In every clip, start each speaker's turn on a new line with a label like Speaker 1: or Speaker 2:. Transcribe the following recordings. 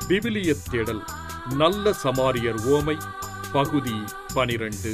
Speaker 1: விவிலிய தேடல் நல்ல சமாரியர் ஓமை பகுதி பனிரெண்டு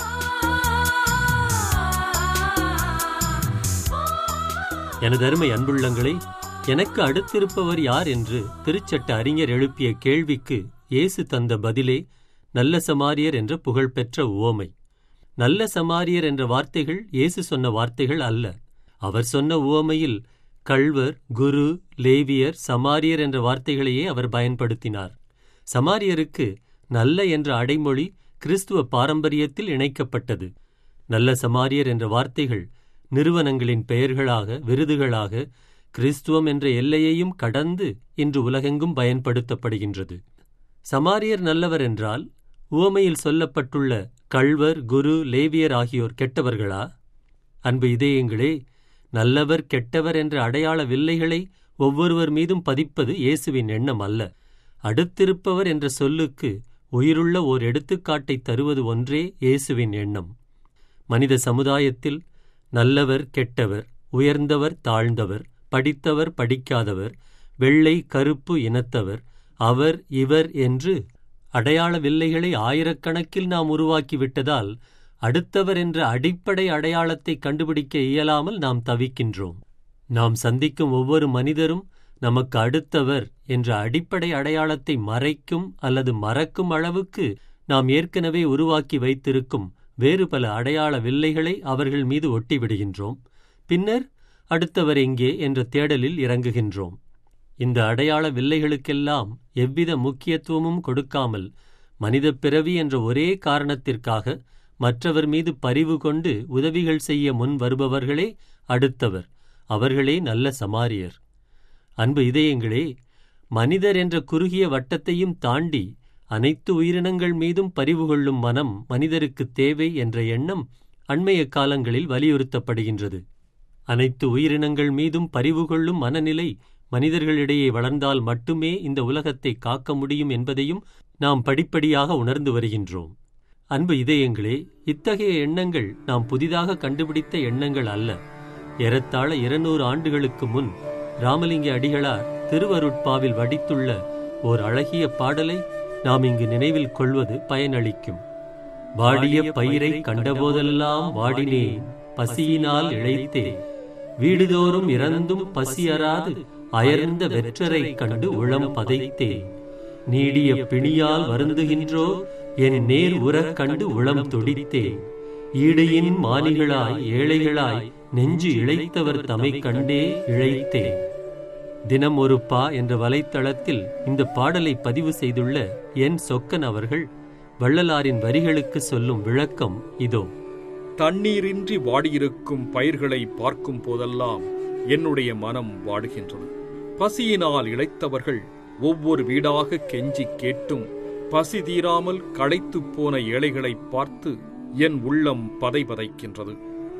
Speaker 2: எனது அருமை அன்புள்ளங்களே எனக்கு அடுத்திருப்பவர் யார் என்று திருச்சட்ட அறிஞர் எழுப்பிய கேள்விக்கு இயேசு தந்த பதிலே நல்ல சமாரியர் என்ற புகழ்பெற்ற உவமை நல்ல சமாரியர் என்ற வார்த்தைகள் இயேசு சொன்ன வார்த்தைகள் அல்ல அவர் சொன்ன உவமையில் கள்வர் குரு லேவியர் சமாரியர் என்ற வார்த்தைகளையே அவர் பயன்படுத்தினார் சமாரியருக்கு நல்ல என்ற அடைமொழி கிறிஸ்துவ பாரம்பரியத்தில் இணைக்கப்பட்டது நல்ல சமாரியர் என்ற வார்த்தைகள் நிறுவனங்களின் பெயர்களாக விருதுகளாக கிறிஸ்துவம் என்ற எல்லையையும் கடந்து இன்று உலகெங்கும் பயன்படுத்தப்படுகின்றது சமாரியர் நல்லவர் என்றால் உவமையில் சொல்லப்பட்டுள்ள கள்வர் குரு லேவியர் ஆகியோர் கெட்டவர்களா அன்பு இதயங்களே நல்லவர் கெட்டவர் என்ற அடையாள வில்லைகளை ஒவ்வொருவர் மீதும் பதிப்பது இயேசுவின் எண்ணம் அல்ல அடுத்திருப்பவர் என்ற சொல்லுக்கு உயிருள்ள ஓர் எடுத்துக்காட்டை தருவது ஒன்றே இயேசுவின் எண்ணம் மனித சமுதாயத்தில் நல்லவர் கெட்டவர் உயர்ந்தவர் தாழ்ந்தவர் படித்தவர் படிக்காதவர் வெள்ளை கருப்பு இனத்தவர் அவர் இவர் என்று அடையாள வில்லைகளை ஆயிரக்கணக்கில் நாம் உருவாக்கிவிட்டதால் அடுத்தவர் என்ற அடிப்படை அடையாளத்தை கண்டுபிடிக்க இயலாமல் நாம் தவிக்கின்றோம் நாம் சந்திக்கும் ஒவ்வொரு மனிதரும் நமக்கு அடுத்தவர் என்ற அடிப்படை அடையாளத்தை மறைக்கும் அல்லது மறக்கும் அளவுக்கு நாம் ஏற்கனவே உருவாக்கி வைத்திருக்கும் வேறு பல அடையாள வில்லைகளை அவர்கள் மீது ஒட்டிவிடுகின்றோம் பின்னர் அடுத்தவர் எங்கே என்ற தேடலில் இறங்குகின்றோம் இந்த அடையாள வில்லைகளுக்கெல்லாம் எவ்வித முக்கியத்துவமும் கொடுக்காமல் மனித பிறவி என்ற ஒரே காரணத்திற்காக மற்றவர் மீது பரிவு கொண்டு உதவிகள் செய்ய முன் வருபவர்களே அடுத்தவர் அவர்களே நல்ல சமாரியர் அன்பு இதயங்களே மனிதர் என்ற குறுகிய வட்டத்தையும் தாண்டி அனைத்து உயிரினங்கள் மீதும் பரிவு கொள்ளும் மனம் மனிதருக்கு தேவை என்ற எண்ணம் அண்மைய காலங்களில் வலியுறுத்தப்படுகின்றது அனைத்து உயிரினங்கள் மீதும் பரிவு கொள்ளும் மனநிலை மனிதர்களிடையே வளர்ந்தால் மட்டுமே இந்த உலகத்தை காக்க முடியும் என்பதையும் நாம் படிப்படியாக உணர்ந்து வருகின்றோம் அன்பு இதயங்களே இத்தகைய எண்ணங்கள் நாம் புதிதாக கண்டுபிடித்த எண்ணங்கள் அல்ல ஏறத்தாழ இருநூறு ஆண்டுகளுக்கு முன் ராமலிங்க அடிகளார் திருவருட்பாவில் வடித்துள்ள ஓர் அழகிய பாடலை நாம் இங்கு நினைவில் கொள்வது பயனளிக்கும் வாடிய பயிரை கண்டபோதெல்லாம் வாடினேன் பசியினால் இழைத்தேன் வீடுதோறும் இறந்தும் பசியறாது அயர்ந்த வெற்றரை கண்டு உளம் பதைத்தேன் நீடிய பிணியால் வருந்துகின்றோ என் நேர் உறக் கண்டு உளம் துடித்தேன் ஈடையின் மானிகளாய் ஏழைகளாய் நெஞ்சு இழைத்தவர் தமை கண்டே இழைத்தேன் தினம் ஒரு பா என்ற வலைத்தளத்தில் இந்த பாடலை பதிவு செய்துள்ள என் சொக்கன் அவர்கள் வள்ளலாரின் வரிகளுக்கு சொல்லும் விளக்கம் இதோ
Speaker 1: தண்ணீரின்றி வாடியிருக்கும் பயிர்களை பார்க்கும் போதெல்லாம் என்னுடைய மனம் வாடுகின்றது பசியினால் இழைத்தவர்கள் ஒவ்வொரு வீடாக கெஞ்சி கேட்டும் பசி தீராமல் களைத்துப் போன ஏழைகளை பார்த்து என் உள்ளம் பதைபதைக்கின்றது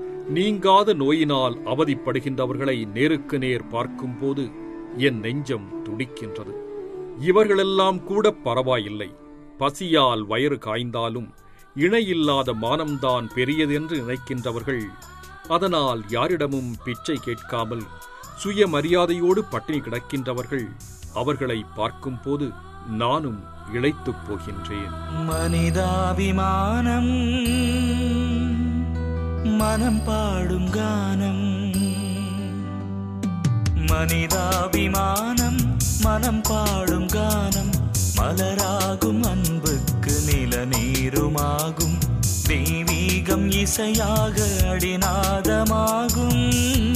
Speaker 1: நீங்காத நோயினால் அவதிப்படுகின்றவர்களை நேருக்கு நேர் பார்க்கும்போது என் நெஞ்சம் துடிக்கின்றது இவர்களெல்லாம் கூட பரவாயில்லை பசியால் வயிறு காய்ந்தாலும் இணையில்லாத மானம்தான் பெரியதென்று நினைக்கின்றவர்கள் அதனால் யாரிடமும் பிச்சை கேட்காமல் சுயமரியாதையோடு பட்டினி கிடக்கின்றவர்கள் அவர்களை பார்க்கும்போது நானும் இழைத்துப் போகின்றேன்
Speaker 3: மனிதாபிமானம் மனம் பாடும் கானம் மனிதாபிமானம் மனம் பாடும் கானம் மலராகும் அன்புக்கு நில நீருமாகும் தெய்வீகம் இசையாக அடிநாதமாகும்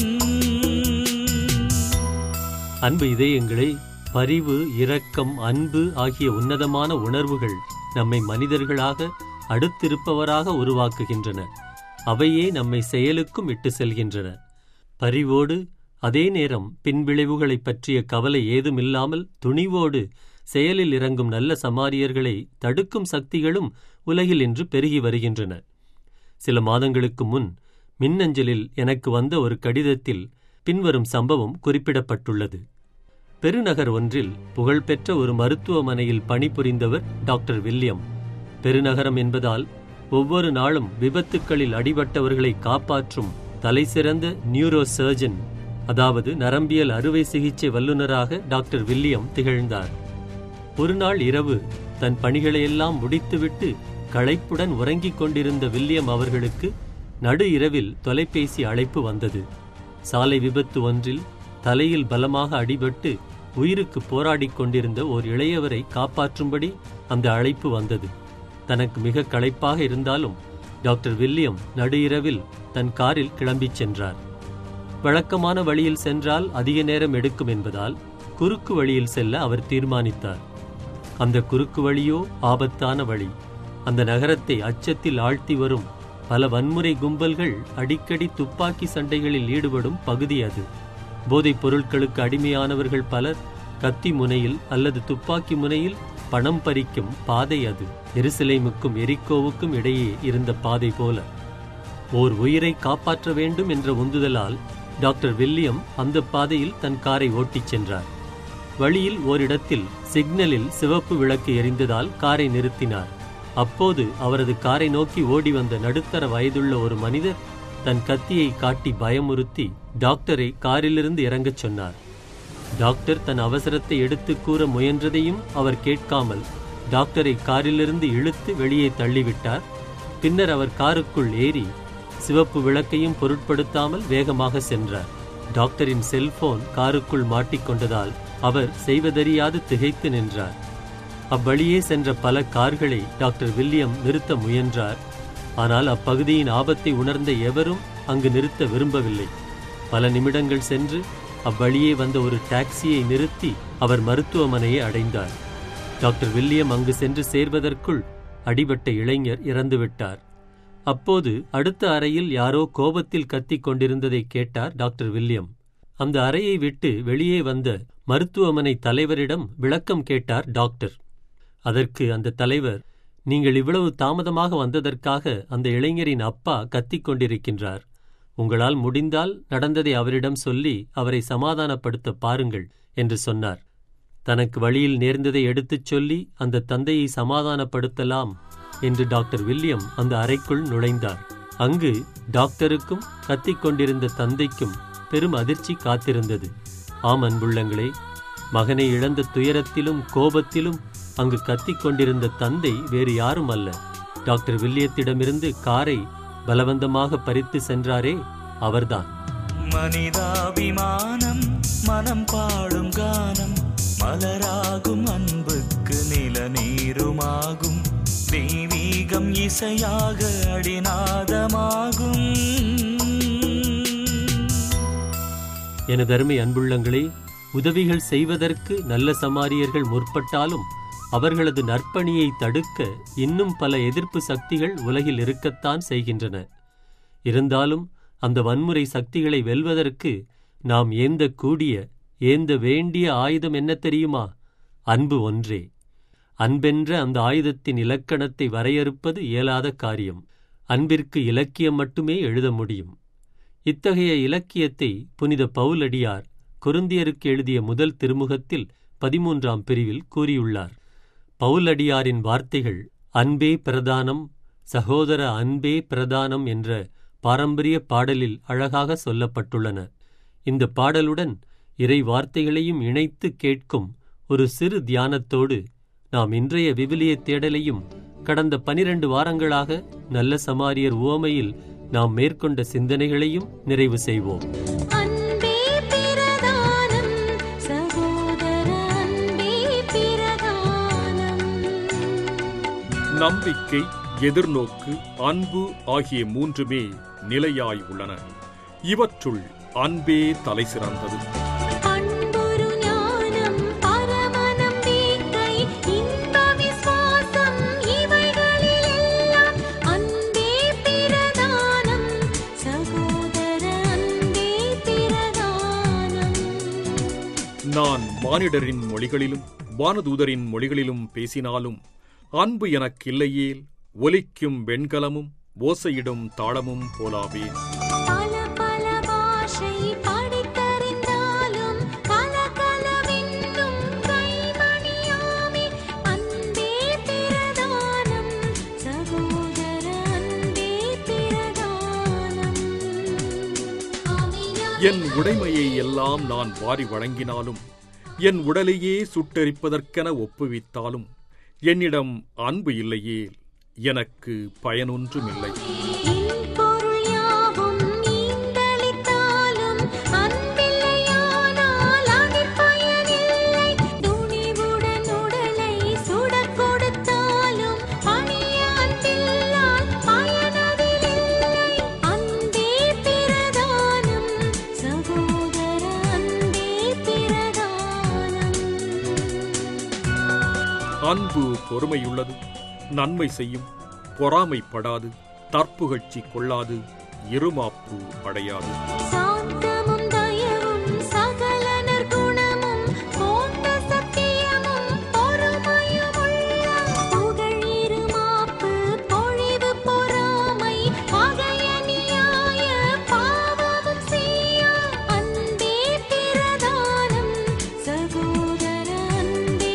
Speaker 2: அன்பு இதயங்களே பரிவு இரக்கம் அன்பு ஆகிய உன்னதமான உணர்வுகள் நம்மை மனிதர்களாக அடுத்திருப்பவராக உருவாக்குகின்றன அவையே நம்மை செயலுக்கும் இட்டு செல்கின்றன பரிவோடு அதே நேரம் பின்விளைவுகளைப் பற்றிய கவலை ஏதுமில்லாமல் துணிவோடு செயலில் இறங்கும் நல்ல சமாரியர்களை தடுக்கும் சக்திகளும் உலகில் இன்று பெருகி வருகின்றன சில மாதங்களுக்கு முன் மின்னஞ்சலில் எனக்கு வந்த ஒரு கடிதத்தில் பின்வரும் சம்பவம் குறிப்பிடப்பட்டுள்ளது பெருநகர் ஒன்றில் புகழ்பெற்ற ஒரு மருத்துவமனையில் பணிபுரிந்தவர் டாக்டர் வில்லியம் பெருநகரம் என்பதால் ஒவ்வொரு நாளும் விபத்துக்களில் அடிபட்டவர்களை காப்பாற்றும் தலைசிறந்த நியூரோ சர்ஜன் அதாவது நரம்பியல் அறுவை சிகிச்சை வல்லுநராக டாக்டர் வில்லியம் திகழ்ந்தார் ஒரு நாள் இரவு தன் பணிகளையெல்லாம் முடித்துவிட்டு களைப்புடன் உறங்கிக் கொண்டிருந்த வில்லியம் அவர்களுக்கு நடு இரவில் தொலைபேசி அழைப்பு வந்தது சாலை விபத்து ஒன்றில் தலையில் பலமாக அடிபட்டு உயிருக்கு போராடிக் கொண்டிருந்த ஓர் இளையவரை காப்பாற்றும்படி அந்த அழைப்பு வந்தது தனக்கு மிக களைப்பாக இருந்தாலும் டாக்டர் வில்லியம் நடு இரவில் தன் காரில் கிளம்பிச் சென்றார் வழக்கமான வழியில் சென்றால் அதிக நேரம் எடுக்கும் என்பதால் குறுக்கு வழியில் செல்ல அவர் தீர்மானித்தார் அந்த குறுக்கு வழியோ ஆபத்தான வழி அந்த நகரத்தை அச்சத்தில் ஆழ்த்தி வரும் பல வன்முறை கும்பல்கள் அடிக்கடி துப்பாக்கி சண்டைகளில் ஈடுபடும் பகுதி அது போதைப் பொருட்களுக்கு அடிமையானவர்கள் பலர் கத்தி முனையில் அல்லது துப்பாக்கி முனையில் பணம் பறிக்கும் பாதை அது எருசலேமுக்கும் எரிக்கோவுக்கும் இடையே இருந்த பாதை போல ஓர் உயிரை காப்பாற்ற வேண்டும் என்ற உந்துதலால் டாக்டர் வில்லியம் அந்த பாதையில் தன் காரை ஓட்டிச் சென்றார் வழியில் ஓரிடத்தில் சிக்னலில் சிவப்பு விளக்கு எரிந்ததால் காரை நிறுத்தினார் அப்போது அவரது காரை நோக்கி ஓடி வந்த நடுத்தர வயதுள்ள ஒரு மனிதர் தன் கத்தியை காட்டி பயமுறுத்தி டாக்டரை காரிலிருந்து இறங்கச் சொன்னார் டாக்டர் தன் அவசரத்தை எடுத்துக் கூற முயன்றதையும் அவர் கேட்காமல் டாக்டரை காரிலிருந்து இழுத்து வெளியே தள்ளிவிட்டார் பின்னர் அவர் காருக்குள் ஏறி சிவப்பு விளக்கையும் பொருட்படுத்தாமல் வேகமாக சென்றார் டாக்டரின் செல்போன் காருக்குள் மாட்டிக்கொண்டதால் அவர் செய்வதறியாது திகைத்து நின்றார் அவ்வழியே சென்ற பல கார்களை டாக்டர் வில்லியம் நிறுத்த முயன்றார் ஆனால் அப்பகுதியின் ஆபத்தை உணர்ந்த எவரும் அங்கு நிறுத்த விரும்பவில்லை பல நிமிடங்கள் சென்று அவ்வழியே வந்த ஒரு டாக்ஸியை நிறுத்தி அவர் மருத்துவமனையை அடைந்தார் டாக்டர் வில்லியம் அங்கு சென்று சேர்வதற்குள் அடிபட்ட இளைஞர் இறந்துவிட்டார் அப்போது அடுத்த அறையில் யாரோ கோபத்தில் கத்திக் கொண்டிருந்ததை கேட்டார் டாக்டர் வில்லியம் அந்த அறையை விட்டு வெளியே வந்த மருத்துவமனை தலைவரிடம் விளக்கம் கேட்டார் டாக்டர் அதற்கு அந்த தலைவர் நீங்கள் இவ்வளவு தாமதமாக வந்ததற்காக அந்த இளைஞரின் அப்பா கத்திக் கொண்டிருக்கின்றார் உங்களால் முடிந்தால் நடந்ததை அவரிடம் சொல்லி அவரை சமாதானப்படுத்த பாருங்கள் என்று சொன்னார் தனக்கு வழியில் நேர்ந்ததை எடுத்துச் சொல்லி அந்த தந்தையை சமாதானப்படுத்தலாம் என்று டாக்டர் வில்லியம் அந்த அறைக்குள் நுழைந்தார் அங்கு டாக்டருக்கும் கத்திக் கொண்டிருந்த தந்தைக்கும் பெரும் அதிர்ச்சி காத்திருந்தது ஆம் அன்புள்ளங்களே மகனை இழந்த துயரத்திலும் கோபத்திலும் அங்கு கத்திக் கொண்டிருந்த தந்தை வேறு யாரும் அல்ல டாக்டர் வில்லியத்திடமிருந்து காரை பலவந்தமாக பறித்து சென்றாரே அவர்தான்
Speaker 3: மனிதாபிமானம் மனம் பாடும் கானம் மலராகும் அன்புக்கு நில நீருமாகும் தெய்வீகம் இசையாக அடிநாதமாகும்
Speaker 2: எனதருமை அன்புள்ளங்களே உதவிகள் செய்வதற்கு நல்ல சமாரியர்கள் முற்பட்டாலும் அவர்களது நற்பணியை தடுக்க இன்னும் பல எதிர்ப்பு சக்திகள் உலகில் இருக்கத்தான் செய்கின்றன இருந்தாலும் அந்த வன்முறை சக்திகளை வெல்வதற்கு நாம் ஏந்த கூடிய ஏந்த வேண்டிய ஆயுதம் என்ன தெரியுமா அன்பு ஒன்றே அன்பென்ற அந்த ஆயுதத்தின் இலக்கணத்தை வரையறுப்பது இயலாத காரியம் அன்பிற்கு இலக்கியம் மட்டுமே எழுத முடியும் இத்தகைய இலக்கியத்தை புனித பவுலடியார் கொருந்தியருக்கு எழுதிய முதல் திருமுகத்தில் பதிமூன்றாம் பிரிவில் கூறியுள்ளார் பவுலடியாரின் வார்த்தைகள் அன்பே பிரதானம் சகோதர அன்பே பிரதானம் என்ற பாரம்பரிய பாடலில் அழகாக சொல்லப்பட்டுள்ளன இந்த பாடலுடன் இறை வார்த்தைகளையும் இணைத்து கேட்கும் ஒரு சிறு தியானத்தோடு நாம் இன்றைய விவிலிய தேடலையும் கடந்த பனிரண்டு வாரங்களாக நல்ல சமாரியர் உவமையில் நாம் மேற்கொண்ட சிந்தனைகளையும் நிறைவு செய்வோம்
Speaker 4: அன்பே பிரதானம் சகோதர அன்பே பிரதானம்
Speaker 1: நம்பிக்கை எதிர்நோக்கு அன்பு ஆகிய மூன்றுமே நிலையாய் உள்ளன இவற்றுள் அன்பே தலை சிறந்தது
Speaker 4: அன்பொரு ஞானம் பரம நம்பிக்கை இன்ப விசுவாசம் இவைகளிலெல்லாம் அன்பே பிரதானம் சகோதர அன்பே பிரதானம்
Speaker 1: நான் மானிடரின் மொழிகளிலும் வானதூதரின் மொழிகளிலும் பேசினாலும் அன்பு எனக்கில்லையேல் ஒலிக்கும் வெண்கலமும் ஓசையிடும் தாளமும் போலாவேன்
Speaker 4: பல பல பாஷை படித்தறிந்தாலும் கல கலவென்னும் கைமணியாமே அன்பே பிரதானம் சகோதர அன்பே பிரதானம்
Speaker 1: என் உடைமையை எல்லாம் நான் வாரி வழங்கினாலும் என் உடலையே சுட்டெரிப்பதற்கென ஒப்புவித்தாலும் என்னிடம் அன்பு இல்லையே எனக்கு பயனொன்றுமில்லை
Speaker 4: என் பொருள் யாவும் ஈந்தளித்தாலும் அன்பில்லையானால் அதில் பயனில்லை துணிவுடன் உடலை சுடக் கொடுத்தாலும் பணிய அன்பில்லால் பயனதில்லை அன்பே பிரதானம் சகோதர அன்பே பிரதானம்
Speaker 1: அன்பு பொறுமையுள்ளது நன்மை செய்யும் பொறாமைப்படாது தற்புகழ்ச்சி கொள்ளாது இருமாப்பு அடையாது
Speaker 4: சாந்தமும் தயவும் சகல நற்குணமும் போன்ற சத்தியமும் பொறுமையும் உள்ள புகழ் இருமாப்பு பொழிவு பொறாமை பகைய நியாய பாவமும் செய்யா அன்பே பிரதானம் சகோதர அன்பே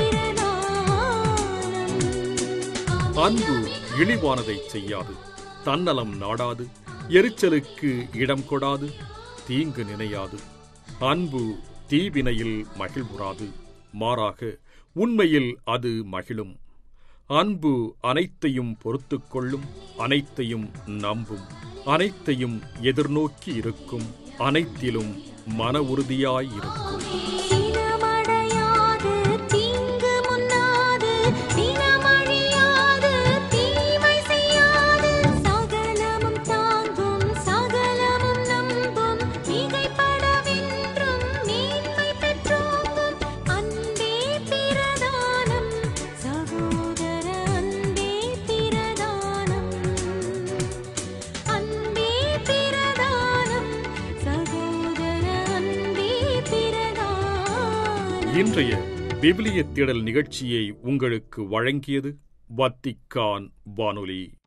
Speaker 4: பிரதானம்
Speaker 1: அன்பு இழிவானதைச் செய்யாது தன்னலம் நாடாது எரிச்சலுக்கு இடம் கொடாது தீங்கு நினையாது அன்பு தீவினையில் மகிழ்வுறாது மாறாக உண்மையில் அது மகிழும் அன்பு அனைத்தையும் பொறுத்துக் கொள்ளும் அனைத்தையும் நம்பும் அனைத்தையும் எதிர்நோக்கி இருக்கும் அனைத்திலும் மன உறுதியாய் இருக்கும்
Speaker 4: சினமடையாது தீங்கு முன்னாது தினமழியாது தீமை செய்யாது சகலமும் தாங்கும் சகலமும் நம்பும் மிகைப்படவென்றும் மேன்மை பெற்றோங்கும் அன்பே பிரதானம் சகோதர அன்பே பிரதானம் அன்பே பிரதானம் சகோதர அன்பே பிரதானம்
Speaker 1: இன்றைய விவிலிய தேடல் நிகழ்ச்சியை உங்களுக்கு வழங்கியது வத்திக்கான் வானொலி